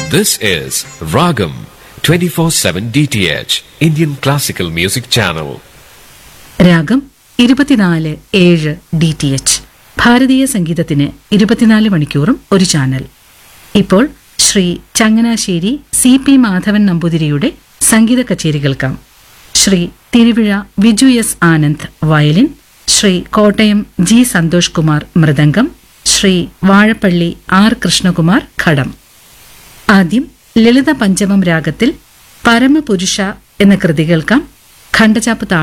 This is Ragam 24/7 DTH Indian Classical Music Channel. രാഗം ഇരുപത്തിനാല് ഏഴ് ഡി ടി എച്ച് ഭാരതീയ സംഗീതത്തിന് ഇരുപത്തിനാല് മണിക്കൂറും ഒരു ചാനൽ ഇപ്പോൾ ശ്രീ ചങ്ങനാശ്ശേരി സി പി മാധവൻ നമ്പൂതിരിയുടെ സംഗീത കച്ചേരി കേൾക്കാം Shri Thiruvizha Viju S Anand violin Shri Kottayam G Santhosh Kumar mridangam Shri Vazhappally R Krishnakumar ghatam ആദ്യം ലളിത പഞ്ചമം രാഗത്തിൽ പരമപുരുഷ എന്ന കൃതി കേൾക്കാം ഖണ്ഡചാപ്പ് താളം